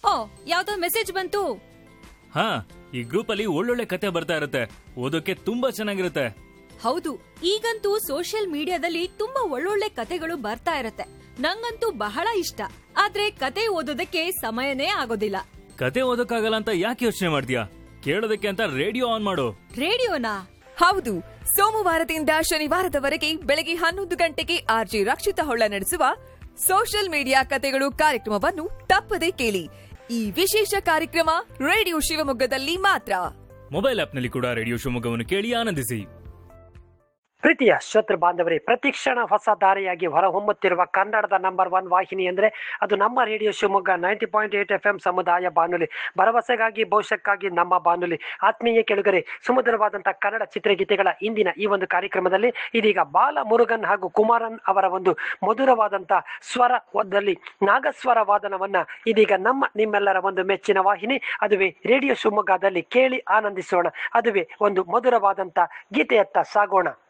ಓ ಯಾವ್ದೋ ಮೆಸೇಜ್ ಬಂತು ಹಾ ಈ ಗ್ರೂಪ್ ಅಲ್ಲಿ ಒಳ್ಳೊಳ್ಳೆ ಕತೆ ಬರ್ತಾ ಇರುತ್ತೆ ಓದೋಕೆ ತುಂಬಾ ಚೆನ್ನಾಗಿರುತ್ತೆ ಹೌದು ಈಗಂತೂ ಸೋಷಿಯಲ್ ಮೀಡಿಯಾದಲ್ಲಿ ತುಂಬಾ ಒಳ್ಳೊಳ್ಳೆ ಕತೆಗಳು ಬರ್ತಾ ಇರತ್ತೆ ನಂಗಂತೂ ಬಹಳ ಇಷ್ಟ ಆದ್ರೆ ಕತೆ ಓದೋದಕ್ಕೆ ಸಮಯನೇ ಆಗೋದಿಲ್ಲ ಕತೆ ಓದೋಕ್ಕಾಗಲ್ಲ ಅಂತ ಯಾಕೆ ಯೋಚನೆ ಮಾಡ್ತೀಯಾ ಕೇಳೋದಕ್ಕೆ ಅಂತ ರೇಡಿಯೋ ಆನ್ ಮಾಡು ರೇಡಿಯೋನಾ ಹೌದು ಸೋಮವಾರದಿಂದ ಶನಿವಾರದವರೆಗೆ ಬೆಳಗ್ಗೆ ಹನ್ನೊಂದು ಗಂಟೆಗೆ ಆರ್ಜಿ ರಕ್ಷಿತ ಹೊಳ್ಳ ನಡೆಸುವ ಸೋಷಿಯಲ್ ಮೀಡಿಯಾ ಕತೆಗಳು ಕಾರ್ಯಕ್ರಮವನ್ನು ತಪ್ಪದೇ ಕೇಳಿ ಈ ವಿಶೇಷ ಕಾರ್ಯಕ್ರಮ ರೇಡಿಯೋ ಶಿವಮೊಗ್ಗದಲ್ಲಿ ಮಾತ್ರ ಮೊಬೈಲ್ ಆಪ್ನಲ್ಲಿ ಕೂಡ ರೇಡಿಯೋ ಶಿವಮೊಗ್ಗವನ್ನು ಕೇಳಿ ಆನಂದಿಸಿ ಪ್ರೀತಿಯ ಶ್ರೋತೃ ಬಾಂಧವರೇ ಪ್ರತಿಕ್ಷಣ ಹೊಸ ದಾರಿಯಾಗಿ ಹೊರಹೊಮ್ಮುತ್ತಿರುವ ಕನ್ನಡದ ನಂಬರ್ ಒನ್ ವಾಹಿನಿ ಅಂದರೆ ಅದು ನಮ್ಮ radio Shivamogga ninety point eight F M ಸಮುದಾಯ ಬಾನುಲಿ ಭರವಸೆಗಾಗಿ ಭವಿಷ್ಯಕ್ಕಾಗಿ ನಮ್ಮ ಬಾನುಲಿ ಆತ್ಮೀಯ ಕೆಳಗರೆ ಸುಮಧುರವಾದಂಥ ಕನ್ನಡ ಚಿತ್ರಗೀತೆಗಳ ಇಂದಿನ ಈ ಒಂದು ಕಾರ್ಯಕ್ರಮದಲ್ಲಿ ಇದೀಗ ಬಾಲ ಮುರುಗನ್ ಹಾಗೂ ಕುಮಾರನ್ ಅವರ ಒಂದು ಮಧುರವಾದಂಥ ಸ್ವರದಲ್ಲಿ ನಾಗಸ್ವರ ವಾದನವನ್ನ ಇದೀಗ ನಮ್ಮ ನಿಮ್ಮೆಲ್ಲರ ಒಂದು ಮೆಚ್ಚಿನ ವಾಹಿನಿ ಅದುವೇ ರೇಡಿಯೋ ಶಿವಮೊಗ್ಗದಲ್ಲಿ ಕೇಳಿ ಆನಂದಿಸೋಣ ಅದುವೇ ಒಂದು ಮಧುರವಾದಂಥ ಗೀತೆಯತ್ತ ಸಾಗೋಣ